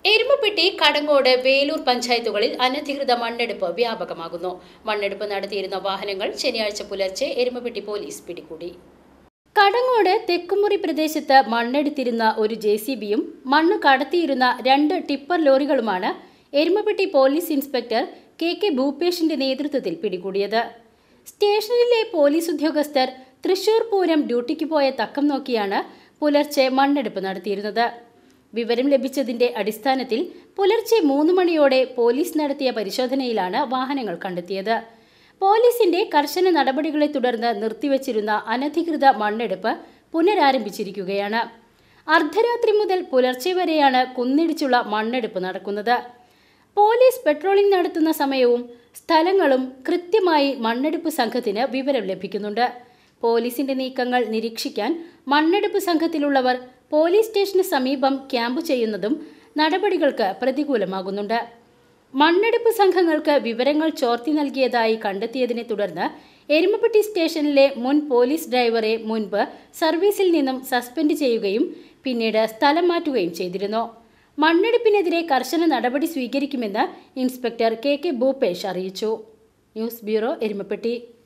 എരുമപ്പെട്ടി കടങ്ങോട് വേലൂർ പഞ്ചായത്തുകളിൽ അനധികൃത മണ്ണെടുപ്പ് വ്യാപകമാകുന്നു മണ്ണെടുപ്പ് നടത്തിയിരുന്ന വാഹനങ്ങൾ ശനിയാഴ്ച പുലർച്ചെ എരുമപ്പെട്ടി പോലീസ് പിടികൂടി കടങ്ങോട് തെക്കുമുറി പ്രദേശത്ത് മണ്ണെടുത്തിരുന്ന ഒരു ജെ സി ബിയും മണ്ണ് കടത്തിയിരുന്ന രണ്ട് ടിപ്പർ ലോറികളുമാണ് Erumappetty police inspector K K ഭൂപേഷിന്റെ നേതൃത്വത്തിൽ പിടികൂടിയത് സ്റ്റേഷനിലെ പോലീസ് ഉദ്യോഗസ്ഥർ തൃശൂർ പൂരം ഡ്യൂട്ടിക്ക് പോയ തക്കം നോക്കിയാണ് പുലർച്ചെ മണ്ണെടുപ്പ് നടത്തിയിരുന്നത് വിവരം ലഭിച്ചതിന്റെ അടിസ്ഥാനത്തിൽ പുലർച്ചെ മൂന്ന് മണിയോടെ പോലീസ് നടത്തിയ പരിശോധനയിലാണ് വാഹനങ്ങൾ കണ്ടെത്തിയത് പോലീസിന്റെ കർശന നടപടികളെ തുടർന്ന് നിർത്തിവച്ചിരുന്ന അനധികൃത മണ്ണെടുപ്പ് പുനരാരംഭിച്ചിരിക്കുകയാണ് അർദ്ധരാത്രി മുതൽ പുലർച്ചെ വരെയാണ് കുന്നിടിച്ചുള്ള മണ്ണെടുപ്പ് നടക്കുന്നത് പോലീസ് പെട്രോളിംഗ് നടത്തുന്ന സമയവും സ്ഥലങ്ങളും കൃത്യമായി മണ്ണെടുപ്പ് സംഘത്തിന് വിവരം ലഭിക്കുന്നുണ്ട് പോലീസിന്റെ നീക്കങ്ങൾ നിരീക്ഷിക്കാൻ മണ്ണെടുപ്പ് സംഘത്തിലുള്ളവർ പോലീസ് സ്റ്റേഷന് സമീപം ക്യാമ്പ് ചെയ്യുന്നതും നടപടികൾക്ക് പ്രതികൂലമാകുന്നുണ്ട് മണ്ണെടുപ്പ് സംഘങ്ങൾക്ക് വിവരങ്ങൾ ചോർത്തി നൽകിയതായി കണ്ടെത്തിയതിനെ തുടർന്ന് എരുമപ്പെട്ടി സ്റ്റേഷനിലെ മുൻ പോലീസ് ഡ്രൈവറെ മുൻപ് സർവീസിൽ നിന്നും സസ്പെൻഡ് ചെയ്യുകയും പിന്നീട് സ്ഥലം മാറ്റുകയും ചെയ്തിരുന്നു മണ്ണെടുപ്പിനെതിരെ കർശന നടപടി സ്വീകരിക്കുമെന്ന് ഇൻസ്പെക്ടർ കെ കെ ഭൂപേഷ് അറിയിച്ചു ന്യൂസ് ബ്യൂറോ എരുമപ്പെട്ടി